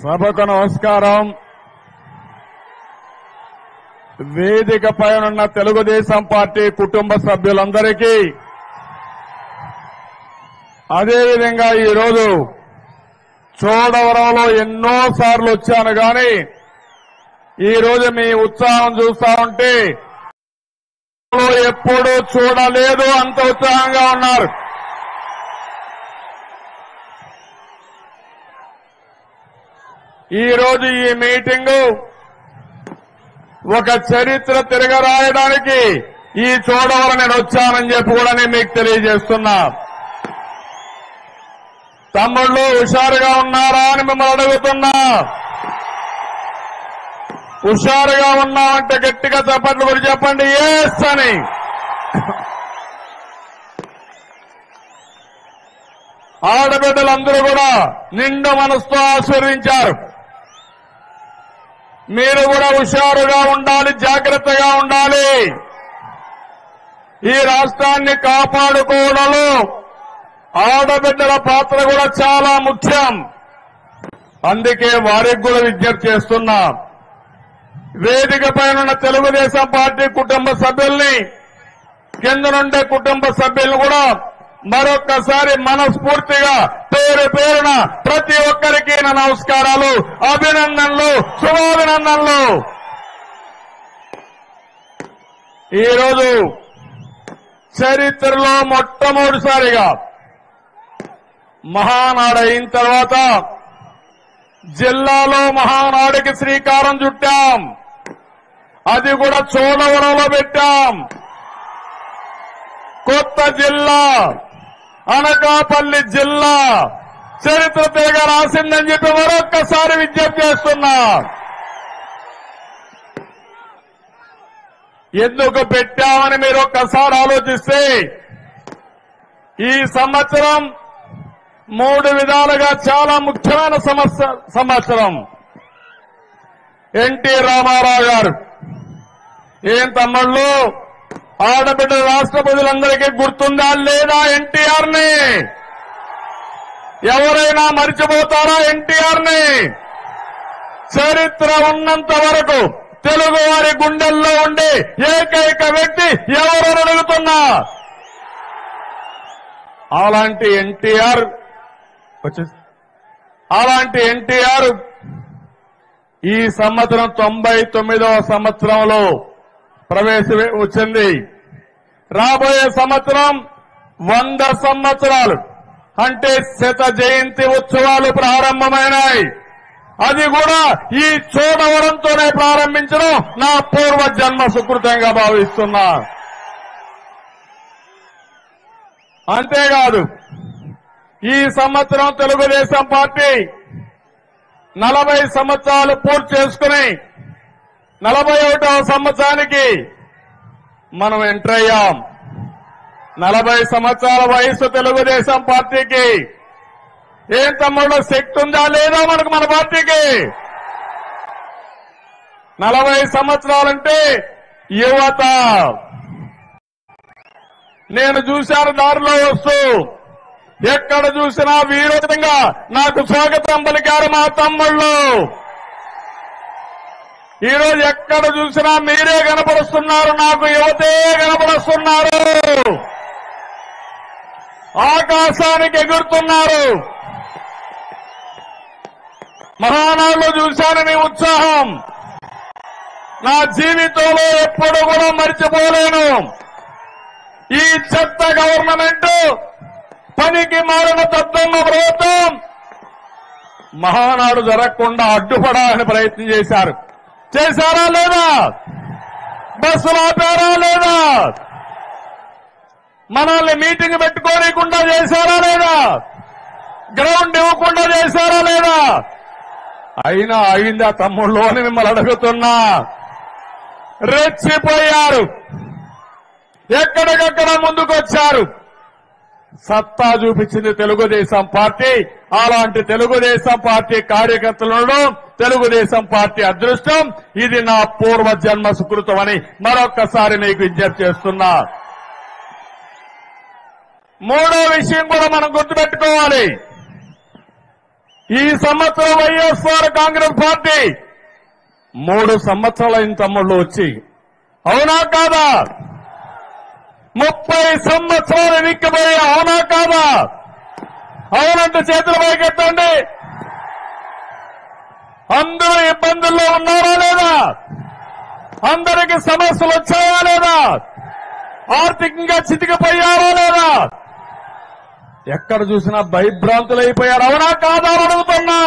సభకు నమస్కారం వేదిక పైనున్న తెలుగుదేశం పార్టీ కుటుంబ సభ్యులందరికీ అదేవిధంగా ఈరోజు చోడవరంలో ఎన్నో సార్లు వచ్చాను గాని ఈ రోజు మీ ఉత్సాహం చూస్తా ఉంటే ఎప్పుడూ చూడలేదు అంత ఉత్సాహంగా ఉన్నారు ఈ రోజు ఈ మీటింగు ఒక చరిత్ర తిరగరాయడానికి ఈ చోడవరం నేను వచ్చానని చెప్పి కూడా నేను మీకు తెలియజేస్తున్నా తమ్ముళ్ళు హుషారుగా ఉన్నారా అని మిమ్మల్ని అడుగుతున్నా హుషారుగా ఉన్నామంటే గట్టిగా చప్పట్లు కూడా చెప్పండి ఎస్ అని ఆడబిడ్డలందరూ కూడా నిండు మనసుతో ఆశీర్వించారు మీరు కూడా హుషారుగా ఉండాలి జాగ్రత్తగా ఉండాలి ఈ రాష్ట్రాన్ని కాపాడుకోవడంలో ఆడబిడ్డల పాత్ర కూడా చాలా ముఖ్యం అందుకే వారికి కూడా విజ్ఞప్తి చేస్తున్నా వేదిక పైన తెలుగుదేశం పార్టీ కుటుంబ సభ్యుల్ని కింద నుండే కుటుంబ సభ్యులు కూడా మరొక్కసారి మనస్ఫూర్తిగా పేరు పేరున ప్రతి ఒక్కరికి నా నమస్కారాలు అభినందనలు శుభాభినందనలు ఈరోజు చరిత్రలో మొట్టమొదటిసారిగా మహానాడు అయిన తర్వాత జిల్లాలో మహానాడుకి శ్రీకారం చుట్టాం అది కూడా చోడవరంలో పెట్టాం కొత్త జిల్లా అనకాపల్లి జిల్లా చరిత్ర తిరగ రాసిందని చెప్పి మరొక్కసారి విజ్ఞప్తి చేస్తున్నా ఎందుకు పెట్టామని మీరు ఒక్కసారి ఆలోచిస్తే ఈ సంవత్సరం మూడు విధాలుగా చాలా ముఖ్యమైన సమస్య సంవత్సరం ఎన్టీ రామారావు గారు ఏం తమ్ముళ్ళు ఆడబిడ్డ రాష్ట్ర ప్రజలందరికీ గుర్తుందా లేదా ఎన్టీఆర్ ని ఎవరైనా మర్చిపోతారా ఎన్టీఆర్ ని చరిత్ర ఉన్నంత వరకు తెలుగు వారి గుండెల్లో ఉండే ఏకైక వ్యక్తి ఎవరు అడుగుతున్నా అలాంటి ఎన్టీఆర్ వచ్చేసి అలాంటి ఎన్టీఆర్ ఈ సంవత్సరం తొంభై తొమ్మిదవ సంవత్సరంలో ప్రవేశ వచ్చింది రాబోయే సంవత్సరం వంద సంవత్సరాలు అంటే శత జయంతి ఉత్సవాలు ప్రారంభమైనాయి అది కూడా ఈ చోడవరంతోనే ప్రారంభించడం నా పూర్వ జన్మ సుకృతంగా భావిస్తున్నా అంతేకాదు ఈ సంవత్సరం తెలుగుదేశం పార్టీ నలభై సంవత్సరాలు పూర్తి చేసుకుని నలభై ఒకటవ సంవత్సరానికి మనం ఎంటర్ అయ్యాం నలభై సంవత్సరాల వయసు తెలుగుదేశం పార్టీకి ఏం తమ్ముళ్ళు శక్తి ఉందా లేదా మనకు మన పార్టీకి నలభై సంవత్సరాలంటే యువత నేను చూశాను దారిలో వస్తూ ఎక్కడ చూసినా వీరోధంగా నాకు స్వాగతం పలికారు మా తమ్ముళ్ళు ఈ రోజు ఎక్కడ చూసినా మీరే కనపడుస్తున్నారు నాకు యువతే కనపడుస్తున్నారు ఆకాశానికి ఎగురుతున్నారు మహానాడులో చూశాను మీ ఉత్సాహం నా జీవితంలో ఎప్పుడు కూడా మర్చిపోలేను ఈ చెత్త గవర్నమెంట్ పనికి మారిన తద్దన్న ప్రభుత్వం మహానాడు జరగకుండా అడ్డుపడాలని ప్రయత్నం చేశారు చేశారా లేదా బస్సులు ఆపారా లేదా మనల్ని మీటింగ్ పెట్టుకోనికుండా చేశారా లేదా గ్రౌండ్ ఇవ్వకుండా చేశారా లేదా అయినా అయిందా తమ్ముళ్ళు అని మిమ్మల్ని అడుగుతున్నా రెచ్చిపోయారు ఎక్కడికక్కడ ముందుకొచ్చారు సత్తా చూపించింది తెలుగుదేశం పార్టీ అలాంటి తెలుగుదేశం పార్టీ కార్యకర్తలను తెలుగుదేశం పార్టీ అదృష్టం ఇది నా పూర్వ జన్మ సుకృతం అని మరొక్కసారి మీకు విజ్ఞప్తి చేస్తున్నా మూడో విషయం కూడా మనం గుర్తుపెట్టుకోవాలి ఈ సంవత్సరం వైఎస్ఆర్ కాంగ్రెస్ పార్టీ మూడు సంవత్సరాలైన తమ్ముళ్ళు వచ్చి అవునా కాదా ముప్పై సంవత్సరాలు ఎన్నికపోయి అవునా కాదా అవునంటే చేతులు పైకెత్తండి అందరూ ఇబ్బందుల్లో ఉన్నారా లేదా అందరికి సమస్యలు వచ్చాయా లేదా ఆర్థికంగా చితికిపోయారా లేదా ఎక్కడ చూసినా భయభ్రాంతులు అయిపోయారు అవునా కాదా అని అడుగుతున్నా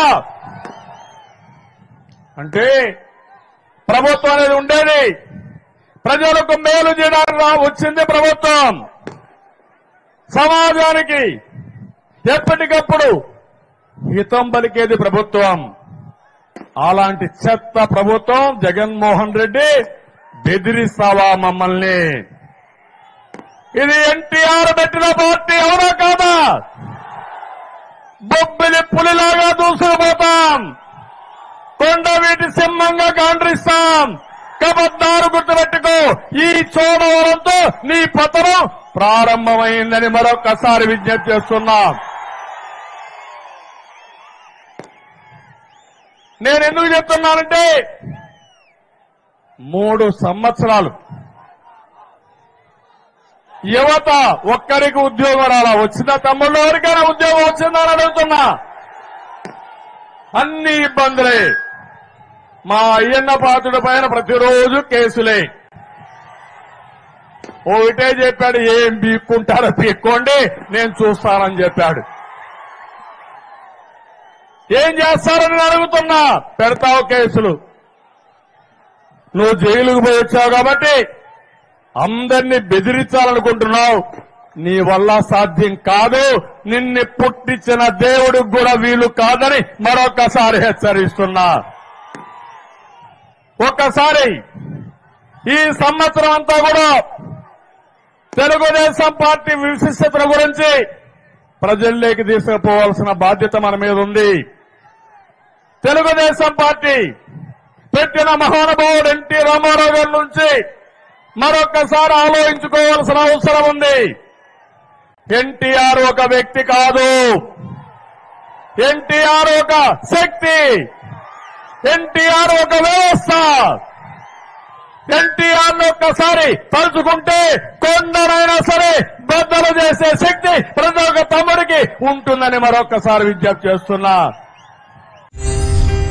అంటే ప్రభుత్వం అనేది ఉండేది ప్రజలకు మేలు చేయడానికి రా- వచ్చింది ప్రభుత్వం సమాజానికి ఎప్పటికప్పుడు హితం పలికేది ప్రభుత్వం అలాంటి చెత్త ప్రభుత్వం జగన్మోహన్ రెడ్డి బెదిరిస్తావా మమ్మల్ని ఇది ఎన్టీఆర్ పెట్టిన పార్టీ అవునా కాదా బొబ్బిలి పులిలాగా దూసుకుపోతాం కొండ వీటి సింహంగా కాండ్రిస్తాం కబద్దారు గుర్తుపెట్టుకో ఈ చోడవరంతో నీ పతనం ప్రారంభమైందని మరొకసారి విజ్ఞప్తి చేస్తున్నాం నేను ఎందుకు చెప్తున్నానంటే మూడు సంవత్సరాలు యువత ఒక్కరికి ఉద్యోగం రాలా వచ్చిన తమ్ముళ్ళు ఎవరికైనా ఉద్యోగం వచ్చిందని అడుగుతున్నా అన్ని ఇబ్బందులే మా అయ్యన్న పాత్రుడి పైన ప్రతిరోజు కేసులే ఒకటే చెప్పాడు ఏం బీక్కుంటారో బీక్కోండి నేను చూస్తానని చెప్పాడు ఏం చేస్తారని నేను అడుగుతున్నా పెడతావు కేసులు నువ్వు జైలుకు పోయి వచ్చావు కాబట్టి అందరినీ బెదిరించాలనుకుంటున్నావు నీ వల్ల సాధ్యం కాదు నిన్ను పుట్టించిన దేవుడికి కూడా వీలు కాదని మరొకసారి హెచ్చరిస్తున్నా ఒక్కసారి ఈ సంవత్సరం అంతా కూడా తెలుగుదేశం పార్టీ విశిష్టతల గురించి ప్రజల్లోకి తీసుకుపోవాల్సిన బాధ్యత మన మీద ఉంది తెలుగుదేశం పార్టీ పెట్టిన మహానుభావుడు ఎన్టీ రామారావు గారి నుంచి మరొక్కసారి ఆలోచించుకోవాల్సిన అవసరం ఉంది ఎన్టీఆర్ ఒక వ్యక్తి కాదు ఎన్టీఆర్ ఒక శక్తి ఎన్టీఆర్ ఒక వ్యవస్థ ఎన్టీఆర్ ఒక్కసారి తలుచుకుంటే కొండనైనా సరే బద్దలు చేసే శక్తి ప్రతి ఒక్క తమ్ముడికి ఉంటుందని మరొక్కసారి విజ్ఞప్తి చేస్తున్నా